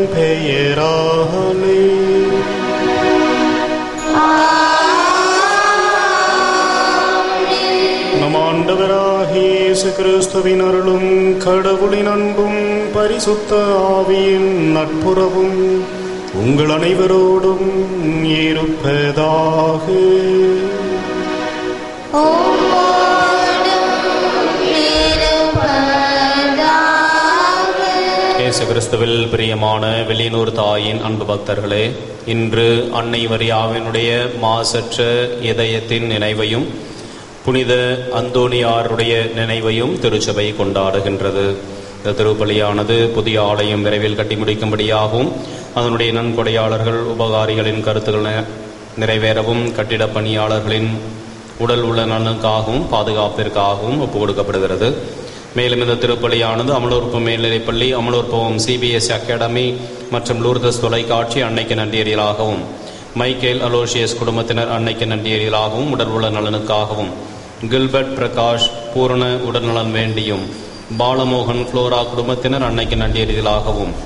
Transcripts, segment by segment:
பெயராலே நம் ஆண்டவராகிய இயேசு கிறிஸ்துவின் அருளும் கடவுளின் அன்பும் பரிசுத்த ஆவியின் நட்புறவும் உங்கள் அனைவரோடும் இருப்பதாக இயேசு கிறிஸ்துவில் பிரியமான வெளியனூர் தாயின் அன்பு பக்தர்களே இன்று அன்னை மரியாவினுடைய மாசற்ற இதயத்தின் நினைவையும் புனித அந்தோணியாருடைய நினைவையும் திருச்சபை கொண்டாடுகின்றது இந்த திருப்பலியானது புதிய ஆலயம் விரைவில் கட்டி முடிக்கும்படியாகவும் அதனுடைய நன்கொடையாளர்கள் உபகாரிகளின் கருத்துக்கள் நி- நிறைவேறவும் கட்டிடப் பணியாளர்களின் உடல் உள்ள நலனுக்காகவும் பாதுகாப்பிற்காகவும் ஒப்புக் கொடுக்கப்படுகிறது மேலும் இந்த திருப்பலியானது அமலூர்ப்பு மேல்நிலைப்பள்ளி அமலூர்பவம் சிபிஎஸ்இ அகாடமி மற்றும் லூர்தஸ் தொலைக்காட்சி அன்னைக்கு நன்றியறியலாகவும் மைக்கேல் அலோசியஸ் குடும்பத்தினர் அன்னைக்கு நன்றியறியலாகவும் உடல் உள்ள நலனுக்காகவும் கில்பர்ட் பிரகாஷ் பூரண உடல்நலன் வேண்டியும் பாலமோகன் ஃப்ளோரா குடும்பத்தினர் அன்னைக்கு நன்றியறியலாகவும்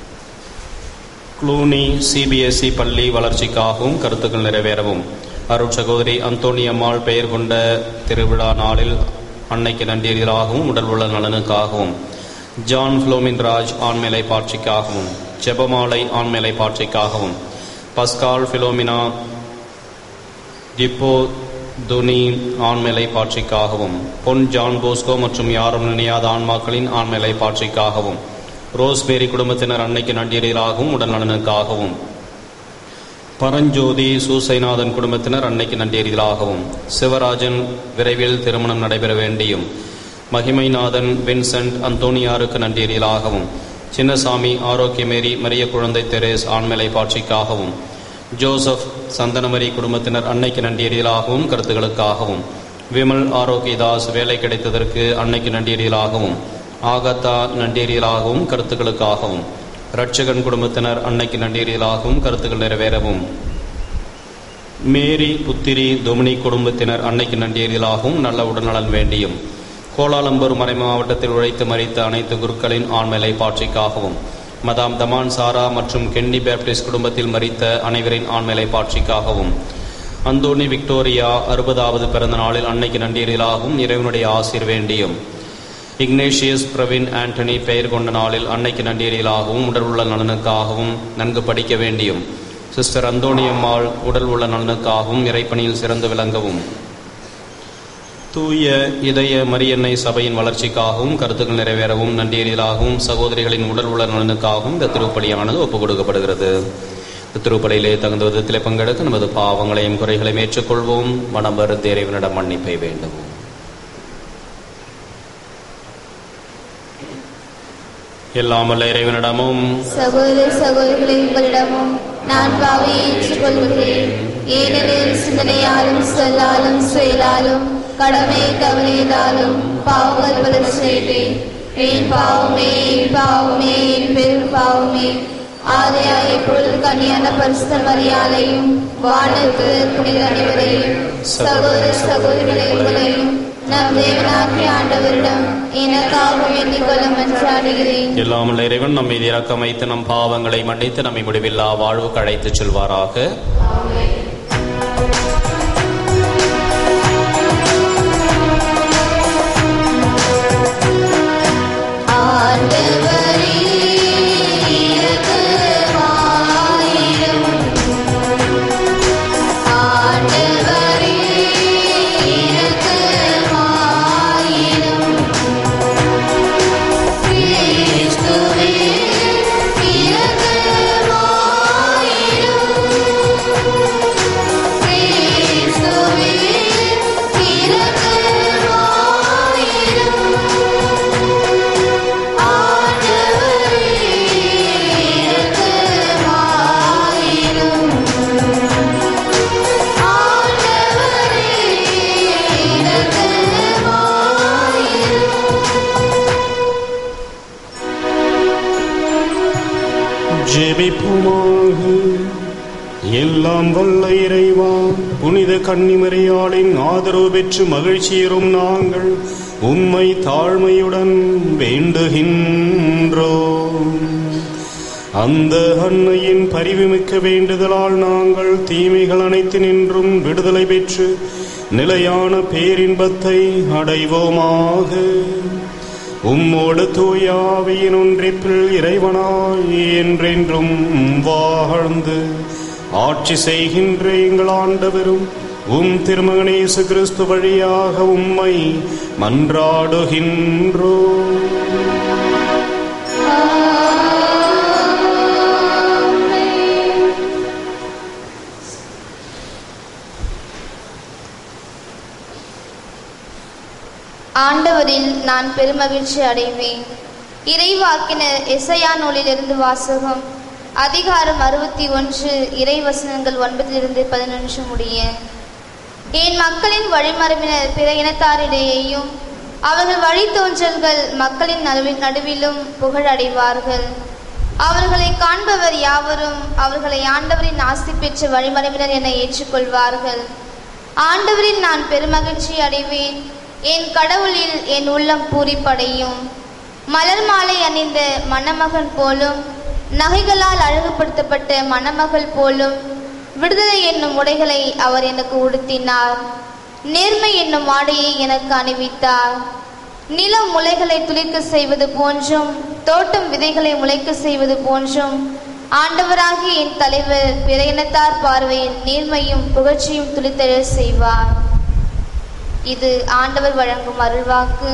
க்ளூனி சிபிஎஸ்இ பள்ளி வளர்ச்சிக்காகவும் கருத்துக்கள் நிறைவேறவும் அருட் சகோதரி அந்தோணி அம்மாள் பெயர் கொண்ட திருவிழா நாளில் அன்னைக்கு நன்றியறிதலாகவும் உடல் உள்ள நலனுக்காகவும் ஜான் ஃப்ளோமின் ராஜ் ஆண்மேலை பாட்சிக்காகவும் ஜெபமாலை ஆண்மேலை பாட்சிக்காகவும் பஸ்கால் ஃபிலோமினா டிப்போ துனி ஆண்மேலை பாட்சிக்காகவும் பொன் ஜான் போஸ்கோ மற்றும் யாரும் நினையாத ஆன்மாக்களின் ஆண்மேலை பாட்சிக்காகவும் ரோஸ்மேரி குடும்பத்தினர் அன்னைக்கு நன்றியறிதலாகவும் உடல் நலனுக்காகவும் பரஞ்சோதி சூசைநாதன் குடும்பத்தினர் அன்னைக்கு நன்றியறிதலாகவும் சிவராஜன் விரைவில் திருமணம் நடைபெற வேண்டியும் மகிமைநாதன் வின்சென்ட் அந்தோனியாருக்கு நன்றியறிதலாகவும் சின்னசாமி ஆரோக்கியமேரி மரிய குழந்தை தெரேஸ் ஆண்மலை பாட்சிக்காகவும் ஜோசப் சந்தனமரி குடும்பத்தினர் அன்னைக்கு நன்றியறிதலாகவும் கருத்துக்களுக்காகவும் விமல் ஆரோக்கியதாஸ் வேலை கிடைத்ததற்கு அன்னைக்கு நன்றியறிதலாகவும் ஆகத்தா நன்றியறிதலாகவும் கருத்துக்களுக்காகவும் ரட்சகன் குடும்பத்தினர் அன்னைக்கு நன்றியறிதலாகவும் கருத்துக்கள் நிறைவேறவும் மேரி புத்திரி தொமினி குடும்பத்தினர் அன்னைக்கு நன்றியறிதலாகவும் நல்ல உடல்நலன் வேண்டியும் கோலாலம்பூர் மறை மாவட்டத்தில் உழைத்து மறித்த அனைத்து குருக்களின் ஆண்மலை பாட்சிக்காகவும் மதாம் தமான் சாரா மற்றும் கென்னி பேப்டிஸ்ட் குடும்பத்தில் மறித்த அனைவரின் ஆண்மலை பாட்சிக்காகவும் அந்தோனி விக்டோரியா அறுபதாவது பிறந்த நாளில் அன்னைக்கு நன்றியறிதலாகவும் இறைவனுடைய ஆசீர் வேண்டியும் இக்னேஷியஸ் பிரவீன் ஆண்டனி பெயர் கொண்ட நாளில் அன்னைக்கு நன்றியறியலாகவும் உடல் உள்ள நலனுக்காகவும் நன்கு படிக்க வேண்டியும் சிஸ்டர் அந்தோணியம்மாள் உடல் உள்ள நலனுக்காகவும் இறைப்பணியில் சிறந்து விளங்கவும் தூய இதய மரியன்னை சபையின் வளர்ச்சிக்காகவும் கருத்துக்கள் நிறைவேறவும் நன்றியறியலாகவும் சகோதரிகளின் உடல் உள்ள நலனுக்காகவும் இந்த திருப்பலியானது ஒப்புக் கொடுக்கப்படுகிறது இந்த திருப்பலியிலே தகுந்த விதத்திலே பங்கெடுக்க நமது பாவங்களையும் குறைகளையும் ஏற்றுக்கொள்வோம் மனம் வருந்த இறைவனிடம் மன்னிப்பை வேண்டுவோம் எல்லாம் வல்ல இறைவனிடமும் சகோதர சகோதரிகளை உங்களிடமும் நான் பாவை ஏற்றுக்கொள்கிறேன் ஏனெனில் சிந்தனையாலும் சொல்லாலும் செயலாலும் கடமை தவறியதாலும் பாவங்கள் பல செய்தேன் என் பாவமே என் பாவமே என் பெரும் பாவமே ஆதையா இப்பொழுது கன்னியான பரிசுத்த மரியாதையும் வானத்து புனித அனைவரையும் சகோதர சகோதரிகளை உங்களையும் நம் தேவனாகிய ஆண்டவரிடம் எனக்காக வேண்டிக் கொள்ள மன்றாடுகிறேன் எல்லாம் வல்ல இறைவன் நம் மீது இரக்கம் வைத்து நம் பாவங்களை மன்னித்து நம்மை முடிவில்லா வாழ்வுக்கு அழைத்துச் செல்வாராக ஆண்டவரே இரக்கமாயிரும் ஆண்டவரே இரக்கமாயிரும் கிறிஸ்துவே இரக்கமாயிரும் கிறிஸ்துவே இரக்கமாயிரும் ஆண்டவரே இரக்கமாயிரும் ஆண்டவரே இரக்கமாயிரும் ஜெபிப்புமாக எல்லாம் வல்ல இறைவா புனித கன்னிமரியாளின் ஆதரவு பெற்று மகிழ்ச்சியரும் நாங்கள் உம்மை தாழ்மையுடன் வேண்டுகின்றோம் அந்த அன்னையின் பரிவுமிக்க வேண்டுதலால் நாங்கள் தீமைகள் அனைத்து நின்றும் விடுதலை பெற்று நிலையான பேரின்பத்தை அடைவோமாக உம்மோடு தூயாவியின் ஒன்றிப்பில் இறைவனாய் என்றென்றும் வாழ்ந்து ஆட்சி செய்கின்ற எங்கள் ஆண்டவரும் உம் திருமகனேசு கிறிஸ்து வழியாக உம்மை மன்றாடுகின்றோ ஆண்டவரில் நான் பெருமகிழ்ச்சி அடைவேன் இறைவாக்கினர் எசையா நூலிலிருந்து வாசகம் அதிகாரம் அறுபத்தி ஒன்று இறைவசனங்கள் ஒன்பதிலிருந்து பதினொன்று முடிய என் மக்களின் வழிமரபினர் பிற இனத்தாரிடையேயும் அவர்கள் வழித்தோன்றல்கள் மக்களின் நடுவில் நடுவிலும் புகழடைவார்கள் அவர்களை காண்பவர் யாவரும் அவர்களை ஆண்டவரின் ஆசி பெற்ற வழிமரபினர் என ஏற்றுக்கொள்வார்கள் ஆண்டவரில் நான் பெருமகிழ்ச்சி அடைவேன் என் கடவுளில் என் உள்ளம் பூரிப்படையும் மலர் மாலை அணிந்த மணமகன் போலும் நகைகளால் அழகுபடுத்தப்பட்ட மணமகள் போலும் விடுதலை என்னும் உடைகளை அவர் எனக்கு உடுத்தினார் நேர்மை என்னும் ஆடையை எனக்கு அணிவித்தார் நிலம் முளைகளை துளிர்க்க செய்வது போன்றும் தோட்டம் விதைகளை முளைக்க செய்வது போன்றும் ஆண்டவராகிய என் தலைவர் பிற இனத்தார் பார்வையில் நேர்மையும் புகழ்ச்சியும் துளித்தெழ செய்வார் இது ஆண்டவர் வழங்கும் அருள்வாக்கு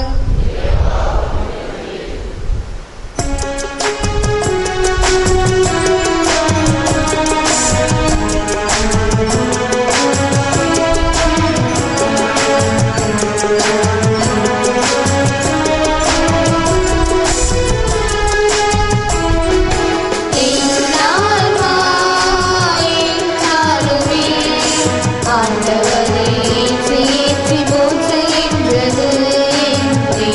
ஆண்டவரை ஏற்றி ஏற்றி போற்றுகின்றது என்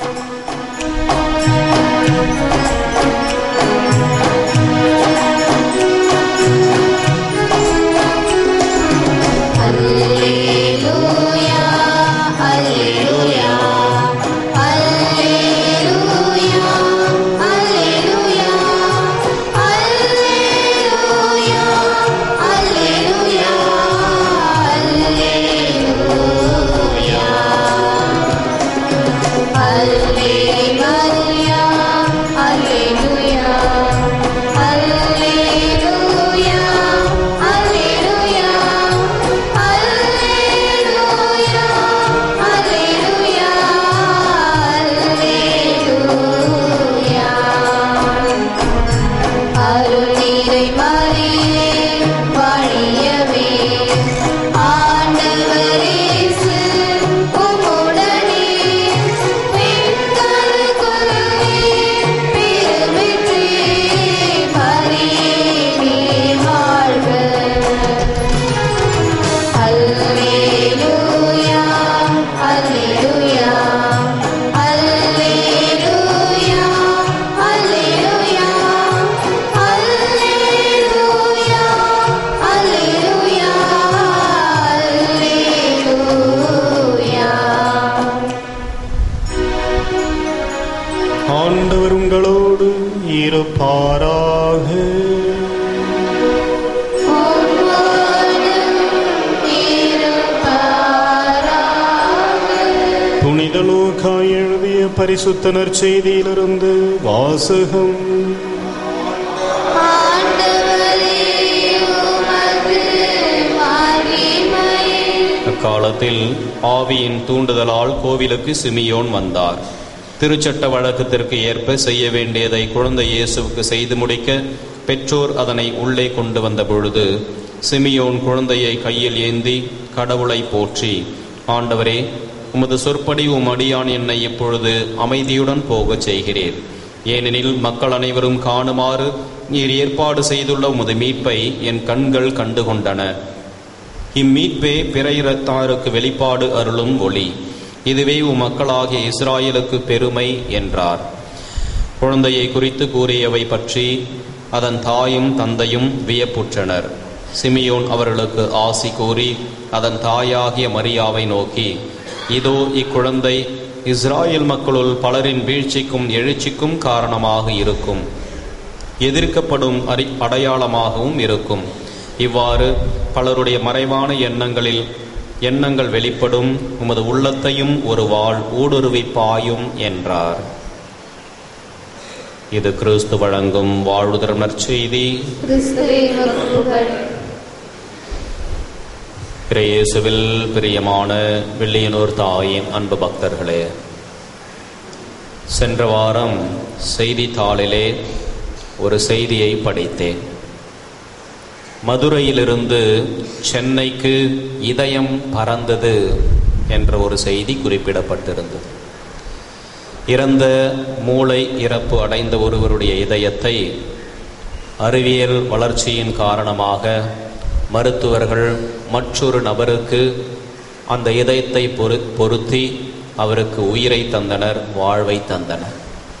அல்லேலூயா அல்லேலூயா அல்லேலூயா அல்லேலூயா அல்லேலூயா அல்லேலூயா அல்லேலூயா அல்லேலூயா அல்லேலூயா அல்லேலூயா அல்லேலூயா அல்லேலூயா அல்லேலூயா அருள் நீரை மறியே வாழியவே ஆண்டவர் இயேசு உம்முடனே பெண்களுக்குள்ளே பெருமிற்றே மரியே நீ வாழ்க அல்லேலூயா அல்லேலூயா அல்லேலூயா அல்லேலூயா அல்லேலூயா அல்லேலூயா அல்லேலூயா ஆண்டவர் உங்களோடு இருப்பாராக புனித லூக்கா எழுதிய பரிசுத்த நற்செய்தியிலிருந்து வாசகம் அக்காலத்தில் ஆவியின் தூண்டுதலால் கோவிலுக்கு சிமியோன் வந்தார் திருச்சட்ட வழக்கத்திற்கு ஏற்ப செய்ய வேண்டியதை குழந்தை இயேசுவுக்கு செய்து முடிக்க பெற்றோர் அதனை உள்ளே கொண்டு வந்த பொழுது சிமியோன் குழந்தையை கையில் ஏந்தி கடவுளை போற்றி ஆண்டவரே உமது சொற்படி உம் அடியான் என்னை இப்பொழுது அமைதியுடன் போகச் செய்கிறீர் ஏனெனில் மக்கள் அனைவரும் காணுமாறு நீர் ஏற்பாடு செய்துள்ள உமது மீட்பை என் கண்கள் கண்டுகொண்டன இம்மீட்பே பிற இனத்தாருக்கு வெளிப்பாடு அருளும் ஒளி இதுவே உம் மக்களாகிய இஸ்ராயலுக்கு பெருமை என்றார் குழந்தையை குறித்து கூறியவை பற்றி அதன் தாயும் தந்தையும் வியப்புற்றனர் சிமியோன் அவர்களுக்கு ஆசி கூறி அதன் தாயாகிய மரியாவை நோக்கி இதோ இக்குழந்தை இஸ்ராயேல் மக்களுள் பலரின் வீழ்ச்சிக்கும் எழுச்சிக்கும் காரணமாக இருக்கும் எதிர்க்கப்படும் அறி அடையாளமாகவும் இருக்கும் இவ்வாறு பலருடைய மறைவான எண்ணங்களில் எண்ணங்கள் வெளிப்படும் உமது உள்ளத்தையும் ஒரு வாழ் ஊடுருவி பாயும் என்றார் இது கிறிஸ்து வழங்கும் வாழ்வுதரும் நற்செய்தி கிறிஸ்துவே உமக்கு புகழ் இயேசுவில் பிரியமான வில்லியனூர் தாயின் அன்பு பக்தர்களே சென்ற வாரம் செய்தித்தாளிலே ஒரு செய்தியை படித்தேன் மதுரையிலிருந்து சென்னைக்கு இதயம் பறந்தது என்ற ஒரு செய்தி குறிப்பிடப்பட்டிருந்தது இறந்த மூளை இறப்பு அடைந்த ஒருவருடைய இதயத்தை அறிவியல் வளர்ச்சியின் காரணமாக மருத்துவர்கள் மற்றொரு நபருக்கு அந்த இதயத்தை பொரு பொருத்தி அவருக்கு உயிரை தந்தனர் வாழ்வை தந்தனர்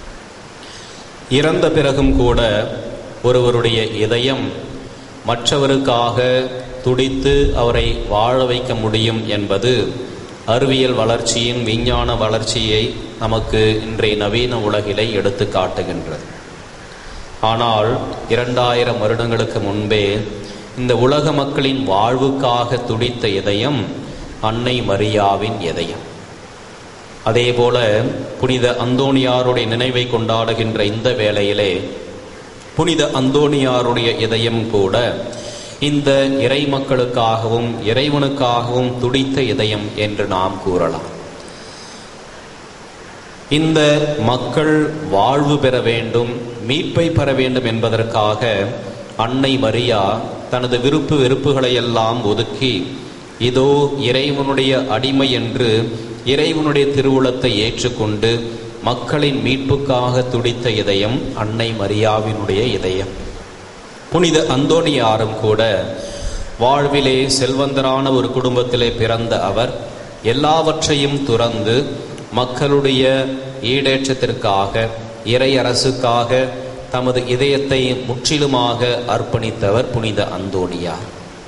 இறந்த பிறகும் கூட ஒருவருடைய இதயம் மற்றவருக்காக துடித்து அவரை வாழ வைக்க முடியும் என்பது அறிவியல் வளர்ச்சியின் விஞ்ஞான வளர்ச்சியை நமக்கு இன்றைய நவீன உலகிலே எடுத்து காட்டுகின்றது ஆனால் இரண்டாயிரம் வருடங்களுக்கு முன்பே இந்த உலக மக்களின் வாழ்வுக்காக துடித்த இதயம் அன்னை மரியாவின் இதயம் அதேபோல புனித அந்தோணியாருடைய நினைவை கொண்டாடுகின்ற இந்த வேளையிலே புனித அந்தோணியாருடைய இதயம் கூட இந்த இறை மக்களுக்காகவும் இறைவனுக்காகவும் துடித்த இதயம் என்று நாம் கூறலாம் இந்த மக்கள் வாழ்வு பெற வேண்டும் மீட்பை பெற வேண்டும் என்பதற்காக அன்னை மரியா தனது விருப்பு வெறுப்புகளை எல்லாம் ஒதுக்கி இதோ இறைவனுடைய அடிமை என்று இறைவனுடைய திருவுளத்தை ஏற்றுக்கொண்டு மக்களின் மீட்புக்காக துடித்த இதயம் அன்னை மரியாவினுடைய இதயம் புனித அந்தோணியாரும் கூட வாழ்விலே செல்வந்தரான ஒரு குடும்பத்திலே பிறந்த அவர் எல்லாவற்றையும் துறந்து மக்களுடைய ஈடேற்றத்திற்காக இறையரசுக்காக தமது இதயத்தை முற்றிலுமாக அர்ப்பணித்தவர் புனித அந்தோணியார்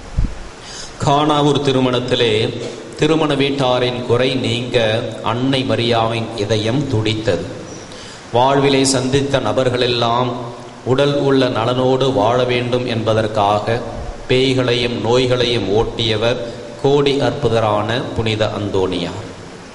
கானாவூர் திருமணத்திலே திருமண வீட்டாரின் குறை நீங்க அன்னை மரியாவின் இதயம் துடித்தது வாழ்விலே சந்தித்த நபர்களெல்லாம் உடல் உள்ள நலனோடு வாழ வேண்டும் என்பதற்காக பேய்களையும் நோய்களையும் ஓட்டியவர் கோடி அற்புதரான புனித அந்தோணியார்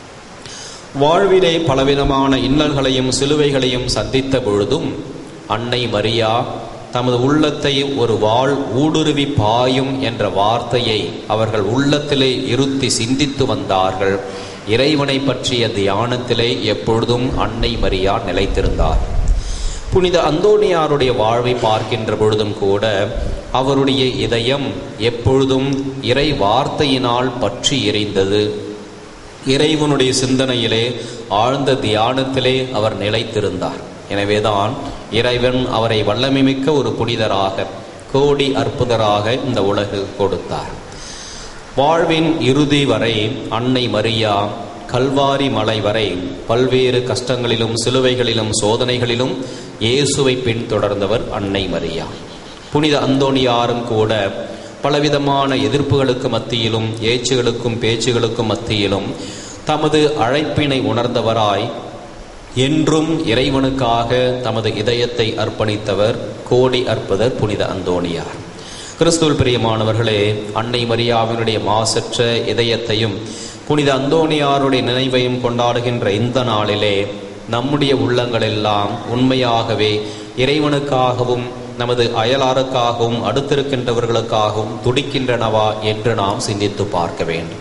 வாழ்விலே பலவிதமான இன்னல்களையும் சிலுவைகளையும் சந்தித்த பொழுதும் அன்னை மரியா தமது உள்ளத்தை ஒரு வாழ் ஊடுருவி பாயும் என்ற வார்த்தையை அவர்கள் உள்ளத்திலே இருத்தி சிந்தித்து வந்தார்கள் இறைவனை பற்றிய தியானத்திலே எப்பொழுதும் அன்னை மரியா நிலைத்திருந்தார் புனித அந்தோணியாருடைய வாழ்வை பார்க்கின்ற பொழுதும் கூட அவருடைய இதயம் எப்பொழுதும் இறை வார்த்தையினால் பற்றி எரிந்தது இறைவனுடைய சிந்தனையிலே ஆழ்ந்த தியானத்திலே அவர் நிலைத்திருந்தார் எனவேதான் இறைவன் அவரை வல்லமைமிக்க ஒரு புனிதராக கோடி அற்புதராக இந்த உலகு கொடுத்தார் வாழ்வின் இறுதி வரை அன்னை மரியா கல்வாரி மலை வரை பல்வேறு கஷ்டங்களிலும் சிலுவைகளிலும் சோதனைகளிலும் இயேசுவை பின்தொடர்ந்தவர் அன்னை மரியா புனித அந்தோணியாரும் கூட பலவிதமான எதிர்ப்புகளுக்கு மத்தியிலும் ஏச்சுகளுக்கும் பேச்சுகளுக்கும் மத்தியிலும் தமது அழைப்பினை உணர்ந்தவராய் என்றும் இறைவனுக்காக தமது இதயத்தை அர்ப்பணித்தவர் கோடி அற்புதர் புனித அந்தோணியார் கிறிஸ்துவல் பிரியமானவர்களே அன்னை மரியாவினுடைய மாசற்ற இதயத்தையும் புனித அந்தோணியாருடைய நினைவையும் கொண்டாடுகின்ற இந்த நாளிலே நம்முடைய உள்ளங்களெல்லாம் உண்மையாகவே இறைவனுக்காகவும் நமது அயலாருக்காகவும் அடுத்திருக்கின்றவர்களுக்காகவும் துடிக்கின்றனவா என்று நாம் சிந்தித்து பார்க்க வேண்டும்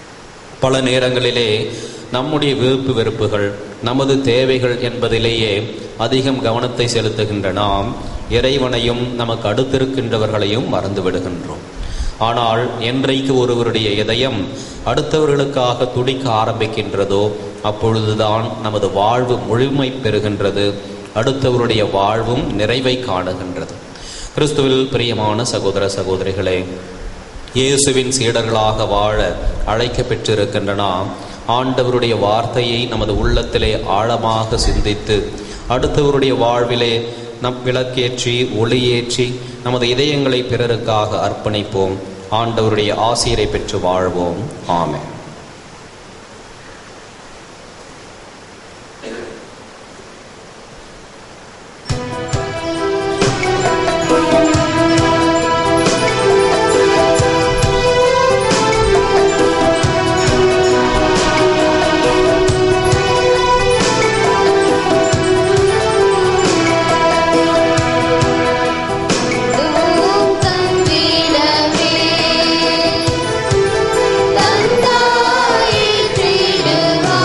பல நேரங்களிலே நம்முடைய விருப்பு வெறுப்புகள் நமது தேவைகள் என்பதிலேயே அதிகம் கவனத்தை செலுத்துகின்ற நாம் இறைவனையும் நமக்கு அடுத்திருக்கின்றவர்களையும் மறந்து விடுகின்றோம் ஆனால் என்றைக்கு ஒருவருடைய இதயம் அடுத்தவர்களுக்காக துடிக்க ஆரம்பிக்கின்றதோ அப்பொழுதுதான் நமது வாழ்வு முழுமை பெறுகின்றது அடுத்தவருடைய வாழ்வும் நிறைவை காணுகின்றது கிறிஸ்துவில் பிரியமான சகோதர சகோதரிகளே இயேசுவின் சீடர்களாக வாழ அழைக்க பெற்றிருக்கின்ற நாம் ஆண்டவருடைய வார்த்தையை நமது உள்ளத்திலே ஆழமாக சிந்தித்து அடுத்தவருடைய வாழ்விலே நம் விளக்கேற்றி ஒளியேற்றி நமது இதயங்களை பிறருக்காக அர்ப்பணிப்போம் ஆண்டவருடைய ஆசிரியரை பெற்று வாழ்வோம் ஆமென் தூம் தந்திடவே தந்தாயே திருவா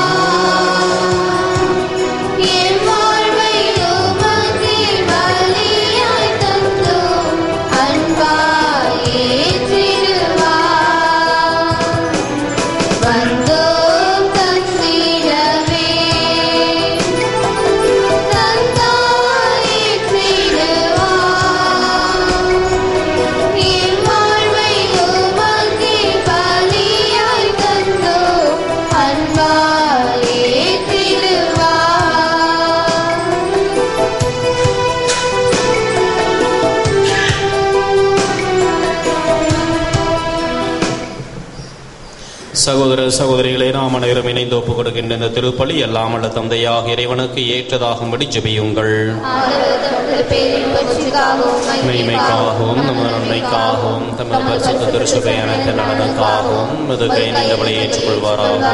என் வாழ்வை உமக்கே பலியாய் தந்தோம் அன்பாயே திருவா வந்தோம் தந்திடவே தந்தாயே திருவா என் வாழ்வை உமக்கே பலியாய் தந்தோம் அன்பாயே திருவா சகோதர சகோதரிகளே நாம் அனைவரும் இணைந்து ஒப்புக் கொடுக்கின்ற இந்த திருப்பலி எல்லாம் அல்ல தந்தையாக இறைவனுக்கு ஏற்றதாகும்படி ஜெபியுங்கள் ஆண்டவர் தமது பேரின் பட்சிக்காகவும் மெய்மைக்காகவும் நமது நன்மைக்காகவும் தமது பரிசுத்த திருசுபை அனைத்து நலனுக்காகவும் மது கை நின்றவளை ஏற்றுக்கொள்வாராக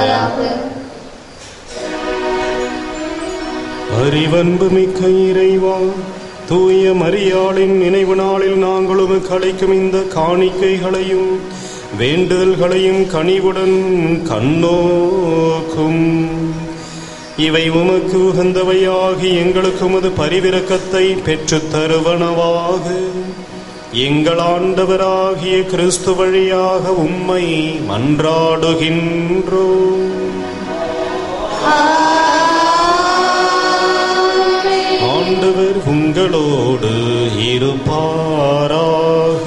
அறிவன்பு மிக்க இறைவா தூய மரியாளின் நினைவு நாளில் நாங்கள் உமக்கு அளிக்கும் இந்த காணிக்கைகளையும் வேண்டுதல்களையும் கனிவுடன் கண்ணோக்கும் இவை உமக்கு உகந்தவையாகி எங்களுக்கு உமது பரிவிரக்கத்தை பெற்றுத் தருவனவாக எங்கள் ஆண்டவராகிய கிறிஸ்து வழியாக உம்மை மன்றாடுகின்றோம் ஆண்டவர் உங்களோடு இருப்பாராக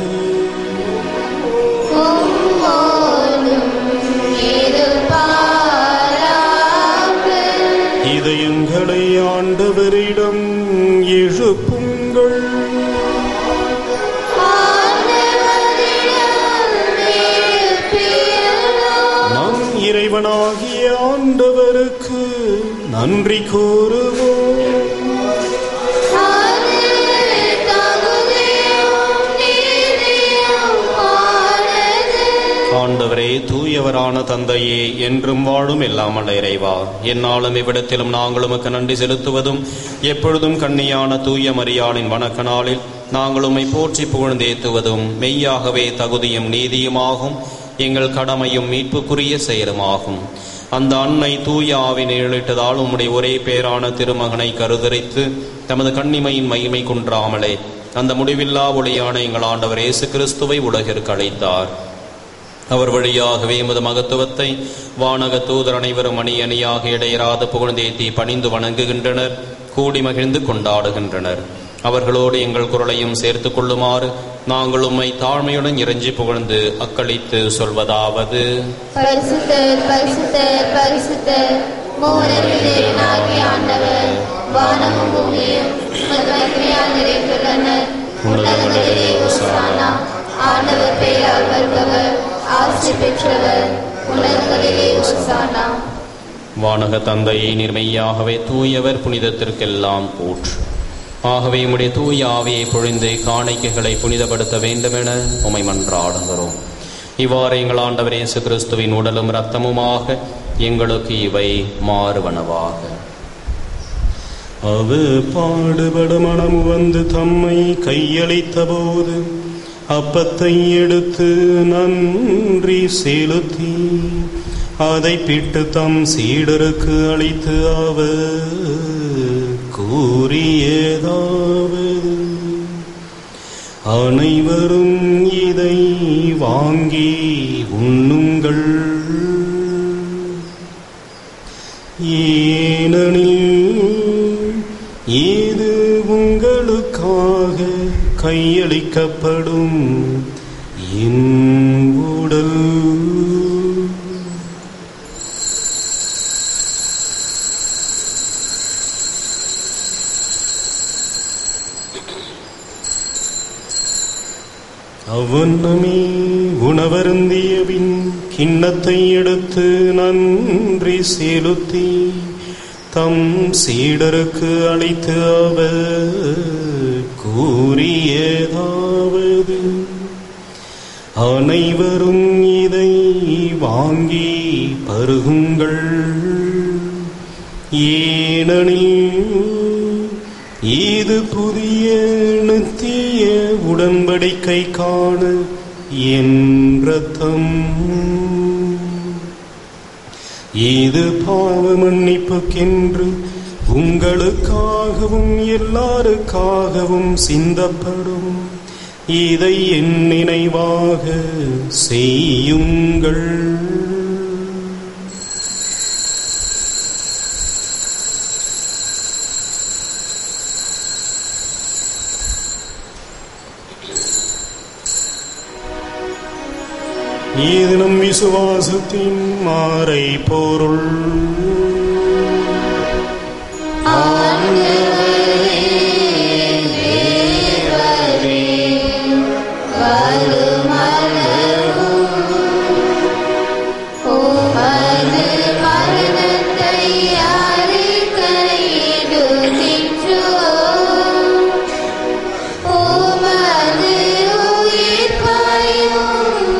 உம்மோடும் இருப்பாராக கரங்களை ஆண்டவரிடம் எழுப்புங்கள் நம் இறைவனாகிய ஆண்டவருக்கு நன்றி கூறுவோம் ஆண்டவரே தூயவரான தந்தையே என்றும் வாழும் எல்லாமல்ல இறைவா என்னாலும் இவ்விடத்திலும் நாங்கள் உமக்கு நன்றி செலுத்துவதும் எப்பொழுதும் கண்ணியான தூய மரியாளின் வணக்க நாளில் நாங்கள் உம்மை போற்றி புகழ்ந்தேத்துவதும் மெய்யாகவே தகுதியும் நீதியுமாகும் எங்கள் கடமையும் மீட்புக்குரிய செயலுமாகும் அந்த அன்னை தூய ஆவினை இழிட்டதால் உம்முடைய ஒரே பேரான திருமகனை கருதரித்து தமது கண்ணிமையின் மகிமை குன்றாமலே அந்த முடிவில்லா ஒளியான எங்கள் ஆண்டவர் இயேசு கிறிஸ்துவை உலகிற்கு அழைத்தார் அவர் வழியாகவே எமது மகத்துவத்தை வானக தூதர் அனைவரும் அணி அணியாக இடையராது புகழ்ந்தேத்தி பணிந்து வணங்குகின்றனர் கூடி மகிழ்ந்து கொண்டாடுகின்றனர் அவர்களோடு எங்கள் குரலையும் சேர்த்துக் கொள்ளுமாறு நாங்கள் உம்மை தாழ்மையுடன் இறைஞ்சி புகழ்ந்து அக்களித்து சொல்வதாவது பரிசுத்தர் பரிசுத்தர் பரிசுத்தர் மூலவிலேனாகிய ஆண்டவர் வானமும் பூமியும் உமது மகிமையால் நிறைந்துள்ளனர் உன்னதங்களிலே ஓசானா ஆண்டவர் பெயரால் வருபவர் ஆசி பெற்றவர் உன்னதங்களிலே ஓசானா வானக தந்தையை நிர்மையாகவே தூயவர் புனிதத்திற்கெல்லாம் ஊற்று ஆகவே உம்முடைய தூய ஆவியை பொழிந்து காணிக்கைகளை புனிதப்படுத்த வேண்டுமென உமை மன்றாடுகிறோம் இவ்வாறு எங்கள் ஆண்டவர் இயேசு கிறிஸ்துவின் உடலும் இரத்தமுமாக எங்களுக்கு இவை மாறுவனவாக அவர் பாடுபட மனம் வந்து தம்மை கையளித்த போது அப்பத்தை எடுத்து நன்றி செலுத்தி அதை பிட்டு தம் சீடருக்கு அளித்து அவர் கூறியதாவது அனைவரும் இதை வாங்கி உண்ணுங்கள் ஏனெனில் இது உங்களுக்காக கையளிக்கப்படும் என் உடல் அவ்வண்ணமே உணவருந்திய பின் கிண்ணத்தை எடுத்து நன்றி செலுத்தி தம் சீடருக்கு அளித்து அவர் கூறியதாவது அனைவரும் இதை வாங்கி பருகுங்கள் ஏனெனில் இது புதிய நித்திய உடன்படிக்கை காண என் ரத்தம் இது பாவ மன்னிப்புக்கென்று உங்களுக்காகவும் எல்லாருக்காகவும் சிந்தப்படும் இதை என் நினைவாக செய்யுங்கள் இது நம் விசுவாசத்தின் மாறை பொருள் உமது மரணத்தை அறிக்கையிடுகின்றோம். உமது உயிர்ப்பையும்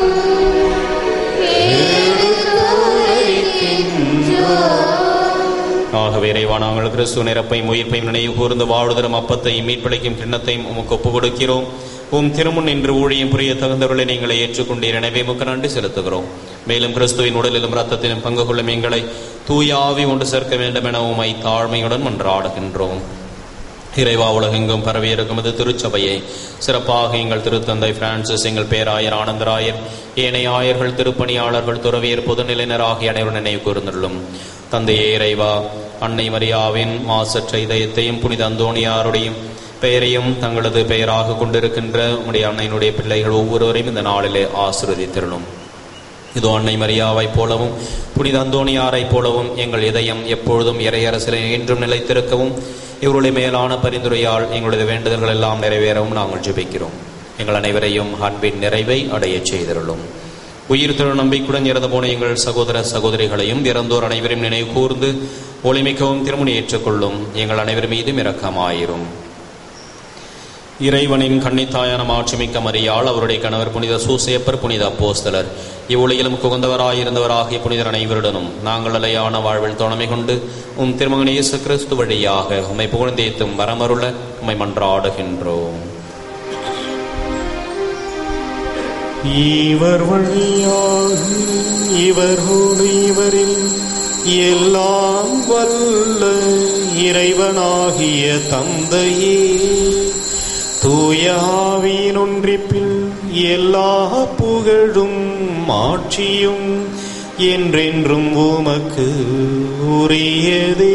எடுத்துரைக்கின்றோம். ஆகவே இறைவா நாங்கள் கிறிஸ்துவ நிரப்பையும் உயிர்ப்பையும் நினைவு கூர்ந்து வாழ்தரும் அப்பத்தையும் மீட்பிழைக்கும் கிண்ணத்தையும் உமக்கு ஒப்புக் கொடுக்கிறோம் உம் திருமுன் நின்று ஊழியம் புரிய தகுந்தவர்களை நீங்களை ஏற்றுக்கொண்டீர் எனவே முக்க நன்றி செலுத்துகிறோம் மேலும் கிறிஸ்துவின் உடலிலும் ரத்தத்திலும் பங்கு கொள்ளும் எங்களை தூய ஆவி ஒன்று சேர்க்க வேண்டும் என உமை தாழ்மையுடன் மன்றாடுகின்றோம் இறைவா உலகெங்கும் பரவியிருக்கும் இது திருச்சபையை சிறப்பாக எங்கள் திருத்தந்தை பிரான்சிஸ் எங்கள் பேராயர் ஆனந்தராயர் ஏனைய ஆயர்கள் திருப்பணியாளர்கள் துறவியர் பொதுநிலையினர் ஆகிய அனைவரும் நினைவு கூர்ந்துள்ளும் தந்தையே இறைவா அன்னை மரியாவின் மாசற்ற இதயத்தையும் புனித அந்தோணியாருடையும் பெயரையும் தங்களது பெயராக கொண்டிருக்கின்ற உம்முடைய அன்னையினுடைய பிள்ளைகள் ஒவ்வொருவரையும் இந்த நாளிலே ஆசிர்வதித்திருளும் இதோ அன்னை மரியாவைப் போலவும் புனித அந்தோணியாரைப் போலவும் எங்கள் இதயம் எப்பொழுதும் இறையரசிலே என்றும் நிலைத்திருக்கவும் இவருடைய மேலான பரிந்துரையால் எங்களுடைய வேண்டுதல்கள் எல்லாம் நிறைவேறவும் நாங்கள் ஜெபிக்கிறோம் எங்கள் அனைவரையும் அன்பின் நிறைவை அடையச் செய்திருளும் உயிர் திரு நம்பிக்கையுடன் இறந்து போன எங்கள் சகோதர சகோதரிகளையும் இறந்தோர் அனைவரும் நினைவு கூர்ந்து ஒளிமிக்கவும் திருமணி ஏற்றுக்கொள்ளும் எங்கள் அனைவர் மீதும் இரக்கமாயிரும் இறைவனின் கன்னித்தாயான மாட்சிமிக்க மரியாள் அவருடைய கணவர் புனித சூசேப்பர் புனித அப்போஸ்தலர் இவ்வுலகிலும் குகந்தவராயிருந்தவராகிய புனிதர் அனைவருடனும் நாங்கள் நிலையான வாழ்வில் துணமை கொண்டு உம் திருமகன் இயேசு கிறிஸ்து வழியாக உம்மை புகழ்ந்தேத்தும் வரமருள உம்மை மன்றாடுகின்றோம் இவர் வழியாக இவரோடு இவரில் எல்லாம் வல்ல இறைவனாகிய தந்தையே தூய ஆவியின் ஒன்றிப்பில் எல்லா புகழும் மாட்சியும் என்றென்றும் உமக்கு உரியதே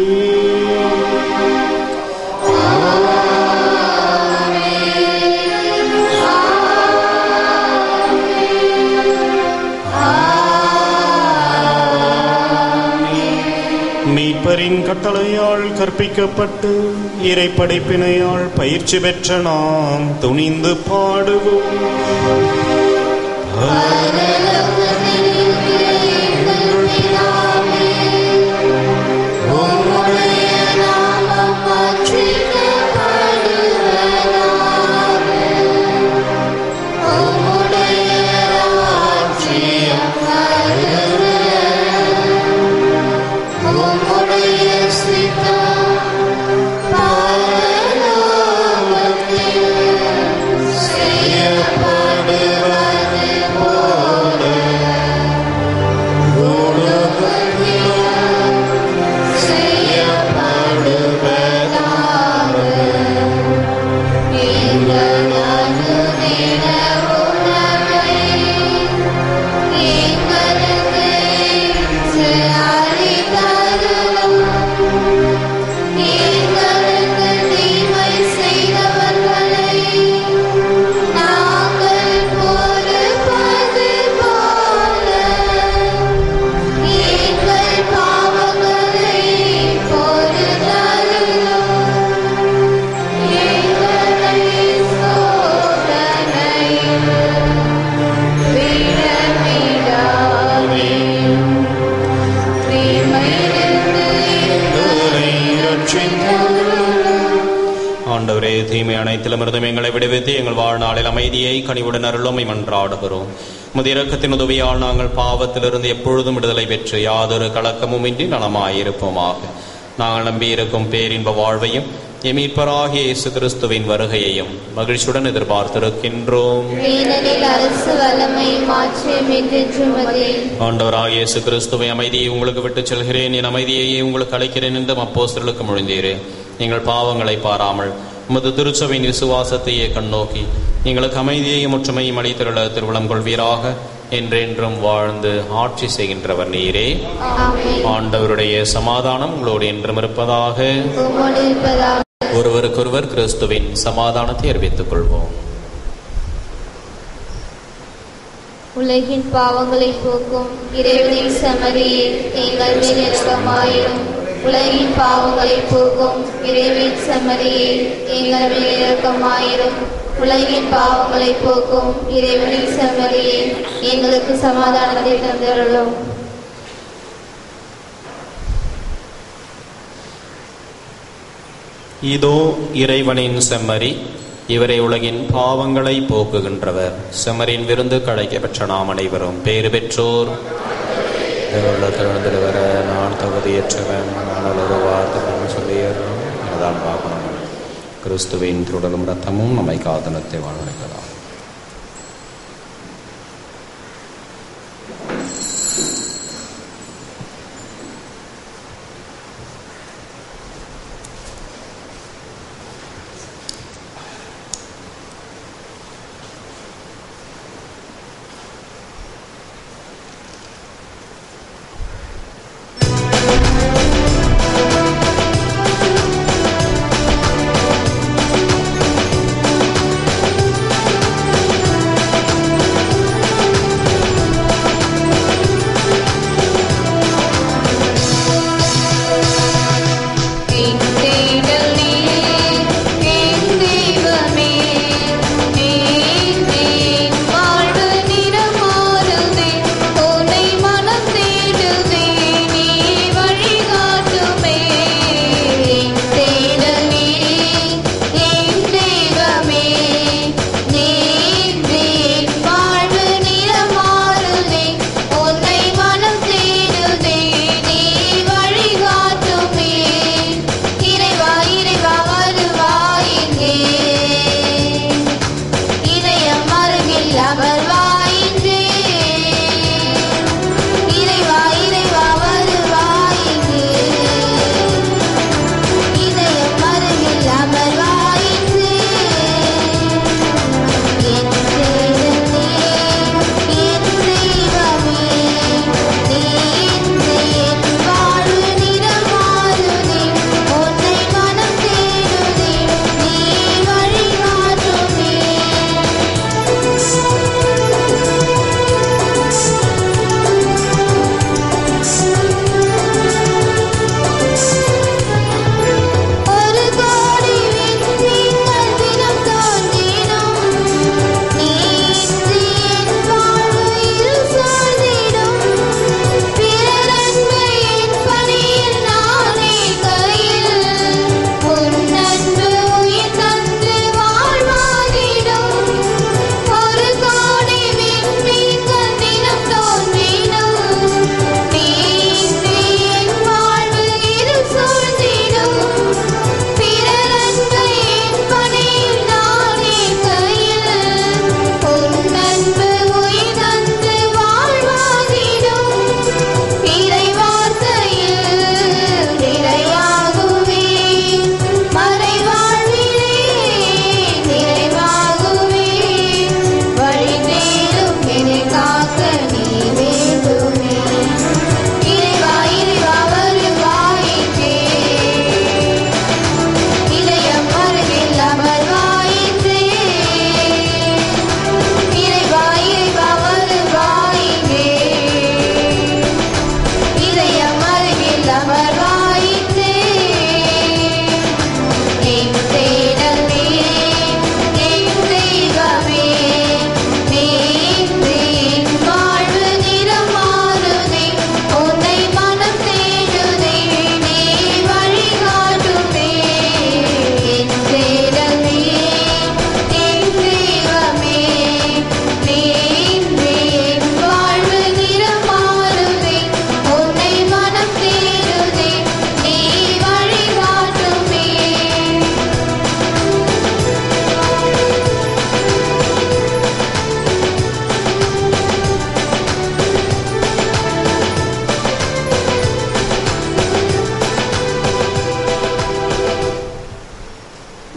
மீட்பரின் கட்டளையால் கற்பிக்கப்பட்டு இறைப்படைப்பினையால் பயிற்சி பெற்ற நாம் துணிந்து பாடுவோம் ஆண்டவரே தீமை அனைத்திலுமிருந்தும் எங்களை விடுவித்து எங்கள் வாழ்நாளில் அமைதியை கனிவுடன் அருளுமை மன்றாடுகிறோம் முது இரக்கத்தின் உதவியால் நாங்கள் பாவத்திலிருந்து எப்பொழுதும் விடுதலை பெற்று யாதொரு கலக்கமுமின்றி நலமாயிருப்போமாக நாங்கள் நம்பியிருக்கும் பேரின்ப வாழ்வையும் எமீட்பராகிய இயேசு கிறிஸ்துவின் வருகையையும் மகிழ்ச்சியுடன் எதிர்பார்த்திருக்கின்றோம் ஏனெனில் அரசு வல்லமை மாற்றியம் என்றென்றுமதே ஆண்டவராகிய இயேசு கிறிஸ்துவை அமைதியை உங்களுக்கு விட்டுச் செல்கிறேன் என் அமைதியையே உங்களுக்கு அளிக்கிறேன் என்று அப்போஸ்தலருக்கு மொழிந்தீரே எங்கள் பாவங்களை பாராமல் உமது திருச்சபையின் விசுவாசத்தையே கண்ணோக்கி எங்களுக்கு அமைதியையும் ஒற்றுமையும் அளித்திருள திருவிழம் கொள்வீராக என்றென்றும் வாழ்ந்து ஆட்சி செய்கின்றவர் நீரே ஆமென் ஆண்டவருடைய சமாதானம் உங்களோடு என்றும் இருப்பதாக உம்மோடு இருப்பதாக ஒருவருக்கொருவர் கிறிஸ்துவின் சமாதானத்தை அறிவித்துக் கொள்வோம் உலகின் பாவங்களை போக்கும் இறைவனின் சமரியே எங்கள் மேல் இரக்கமாயிரும் உலகின் பாவங்களை போக்கும் இறைவனின் சமரியே எங்கள் மேல் இரக்கமாயிரும் உலகின் பாவங்களை போக்கும் இறைவனின் சமரியே எங்களுக்கு சமாதானத்தை தந்தருளும் இதோ இறைவனின் செம்மறி இவரை உலகின் பாவங்களை போக்குகின்றவர் செம்மரின் விருந்து கிடைக்க பெற்ற நாம் அனைவரும் பேறு பெற்றோர் உள்ளத்தில் வர நான் தகுதியற்றவன் ஆனால் ஒரு வார்த்தை சொல்லியறோம் அதுதான் பார்க்கணும் கிறிஸ்துவின் திருடலும் ரத்தமும் நம்மை காதலத்தை வாழ்வழைக்கலாம் ஆமென்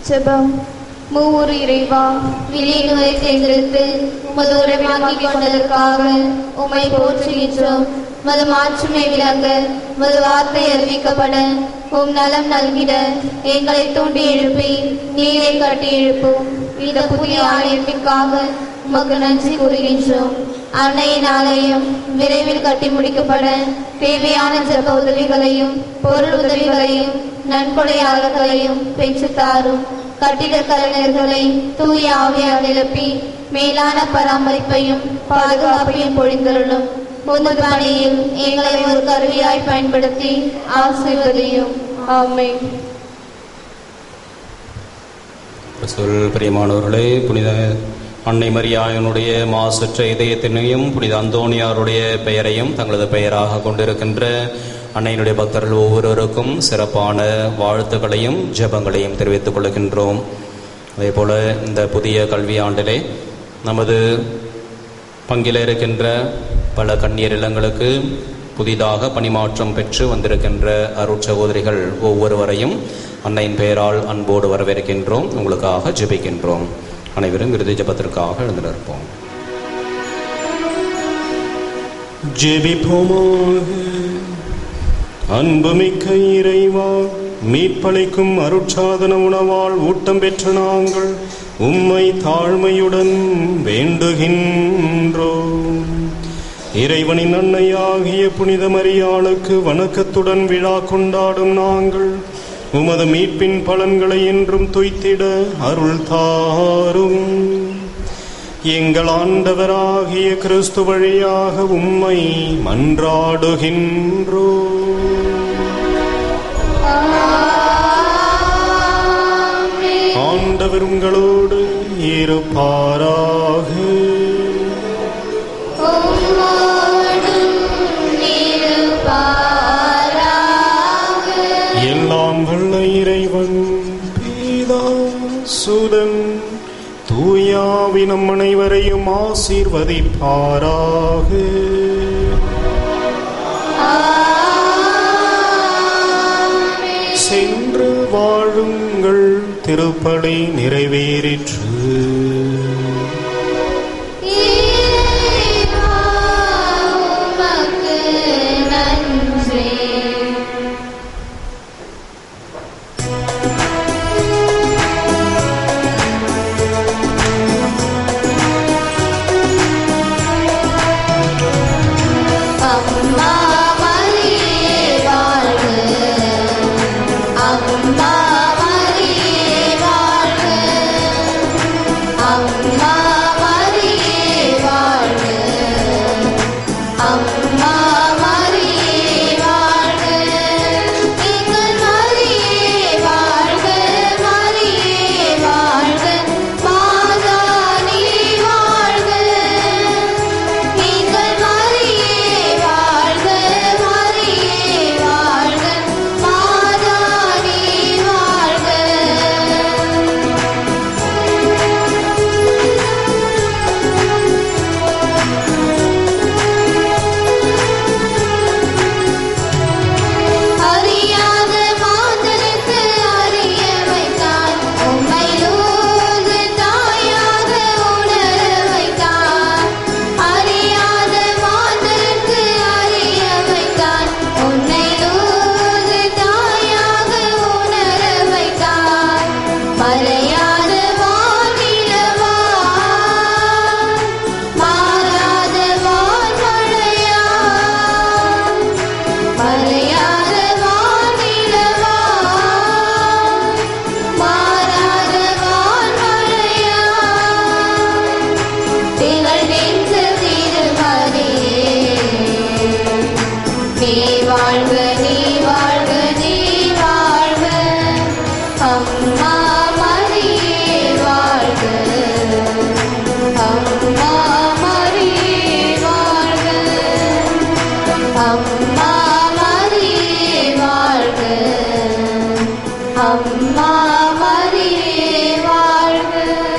ஜெபம் மூவொரு இறைவா விழியினுரை தேர்ந்தெடுத்து உமது உறவினாக்கிக் கொண்டதற்காக உம்மை போற்றுகின்றோம் மது மாற்றுமை விளங்க மது வார்த்தை அறிவிக்கப்பட உம் நலம் நல்கிட எங்களை தூண்டி எழுப்பி நீரை கட்டி எழுப்பும் இந்த புதிய ஆலயத்திற்காக உமக்கு நன்றி கூறுகின்றோம் அன்னையின் ஆலயம் விரைவில் கட்டி முடிக்கப்பட தேவையான ஜெப உதவிகளையும் பொருள் உதவிகளையும் நன்கொடையாளர்களையும் பெற்றுத் தாரும் கட்டிடக் கலைஞர்களை தூய ஆவியால் நிரப்பி மேலான பராமரிப்பையும் பாதுகாப்பையும் பொழிந்தருளும் உமது பணியில் எங்களை ஒரு கருவியாய் பயன்படுத்தி ஆசீர்வதியும் ஆமென் சொல் பிரியமானவர்களே புனித அன்னை மரியாயனுடைய மாசற்ற இதயத்தினையும் புனித அந்தோணியாருடைய பெயரையும் தங்களது பெயராக கொண்டிருக்கின்ற அன்னையினுடைய பக்தர்கள் ஒவ்வொருவருக்கும் சிறப்பான வாழ்த்துக்களையும் ஜெபங்களையும் தெரிவித்துக் கொள்கின்றோம் அதே போல இந்த புதிய கல்வியாண்டிலே நமது பங்கில் இருக்கின்ற பல கண்ணீர் இல்லங்களுக்கு புதிதாக பணிமாற்றம் பெற்று வந்திருக்கின்ற அருட்சகோதரிகள் ஒவ்வொருவரையும் அன்னையின் பெயரால் அன்போடு வரவேற்கின்றோம் உங்களுக்காக ஜெபிக்கின்றோம் அனைவரும் இறுதி ஜெபத்திற்காக எழுந்திருப்போம் ஜெபிப்போமாக அன்புமிக்க இறைவா மீட்பளிக்கும் அருட்சாதன உணவால் ஊட்டம் பெற்ற நாங்கள் உம்மை தாழ்மையுடன் வேண்டுகின்றோம் இறைவனின் அன்னையாகிய புனித மரியாளுக்கு வணக்கத்துடன் விழா கொண்டாடும் நாங்கள் உமது மீட்பின் பலன்களை என்றும் துய்த்திட அருள் தாரும் எங்கள் ஆண்டவராகிய கிறிஸ்து வழியாக உம்மை மன்றாடுகின்றோ ஆண்டவர் உங்களோடு இருப்பாராக எல்லாம் வல்ல இறைவன் பீதா சுதன் தூயாவி நம் அனைவரையும் ஆசீர்வதிப்பாராக சென்று வாழுங்கள் திருப்பலி நிறைவேறிற்று அம்மா மரியே வாழ்க அம்மா மரியே வாழ்க அம்மா மரியே வாழ்க அம்மா மரியே வாழ்க எங்கள் மரியே வாழ்க மரியே வாழ்க மாதா நீ வாழ்க நீங்கள் மரியே வாழ்க மரியே வாழ்க மாதா நீ வாழ்க அறியாத மாந்தனுக்கு அறிய வைத்தான் உம்மை லூர்து தாயாக உணர வைத்தான் அறியாத மாந்தனுக்கு அறிய வைத்தான் உன்னை லூர்து தாயாக உணர வைத்தான் மறையாத வானிலவா மாறாத வான்மழையா மறையாத வானிலவா மாறாத வான்மழையா திகழ்கின்ற திருமதியே நீ வாழ்க நீ வாழ்க நீ வாழ்க அம்மா மரியே வாழ்க அம்மா மரியே வாழ்க அம்மா மரியே வாழ்க அம்மா மரியே வாழ்க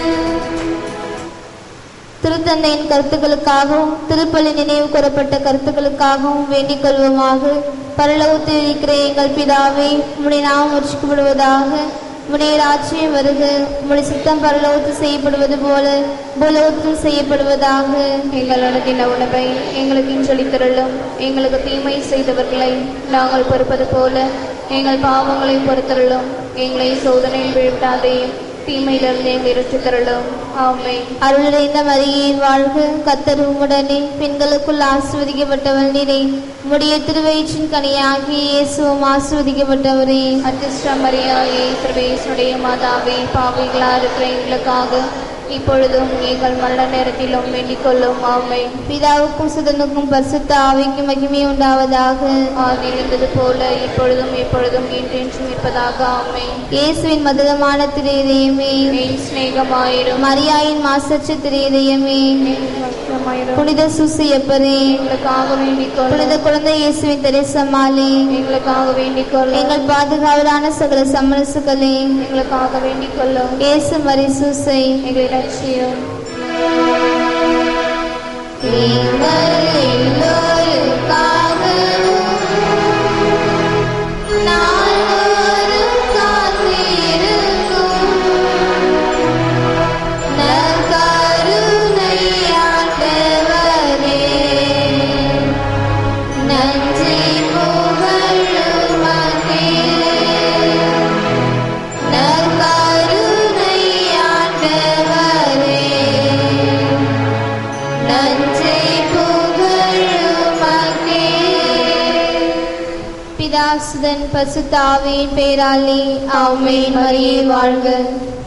திருத்தந்தையின் கருத்துக்களுக்காகவும் திருப்பலி நினைவு கூறப்பட்ட கருத்துக்களுக்காகவும் வேண்டிக் கொள்வோமாக பரலோகத்தில் இருக்கிற எங்கள் பிதாவே உம்முடைய நாமம் உச்சிக்கப்படுவதாக உடைய ராஜ்யம் வருக உடைய சித்தம் பரலோகத்தில் செய்யப்படுவது போல பூலோகத்தில் செய்யப்படுவதாக எங்களோட தின உணவை எங்களுக்கு இன்றளித்தருளும் எங்களுக்கு தீமை செய்தவர்களை நாங்கள் பொறுப்பது போல எங்கள் பாவங்களை பொறுத்தருளும் எங்களை சோதனையில் வீழ்த்தாதையும் தீமையிலிருந்து எங்களை ரசித்தருளும் ஆமென் அருளிறைந்த மரியே வாழ்க கத்தர் உம்முடனே பெண்களுக்குள் ஆசிர்வதிக்கப்பட்டவள் நீரே உம்முடைய திருவயிற்றின் கனியாகிய இயேசுவும் ஆசிர்வதிக்கப்பட்டவரே அத்திஷ்ட மரியாயே பிரவேசுடைய மாதாவே பாவிகளா இருக்கிற எங்களுக்காக இப்பொழுதும் எங்கள் மரண நேரத்திலும் வேண்டிக் கொள்ளும் ஆமென் பிதாவுக்கும் சுதனுக்கும் பரிசுத்த ஆவிக்கும் மகிமை உண்டாவதாக ஆதியில் இருந்தது போல இப்பொழுதும் எப்பொழுதும் என்றென்றும் இருப்பதாக ஆமென் இயேசுவின் மதுரமான திரு இதயமே என் சிநேகமாயிரும் மரியாயின் மாசற்ற திரு இதயமே பக்தமாயிரும் புனித சுசியப்பரே எங்களுக்காக வேண்டிக் புனித கொள்ளும் குழந்தை இயேசுவின் தெரசம்மாளே எங்களுக்காக வேண்டிக் கொள்ளும் எங்கள் பாதுகாவலான சகல சமரசுகளே எங்களுக்காக வேண்டிக் கொள்ளும் இயேசு மரி சூசை எங்களை லட்சியம் நன்றி புகழுமக்கே நற்கருணை ஆண்டவரே நன்றி புகழுமக்கே பிதாசுதன் பசுத்தாவின் பேராலே ஆமென் மரியே வாழ்க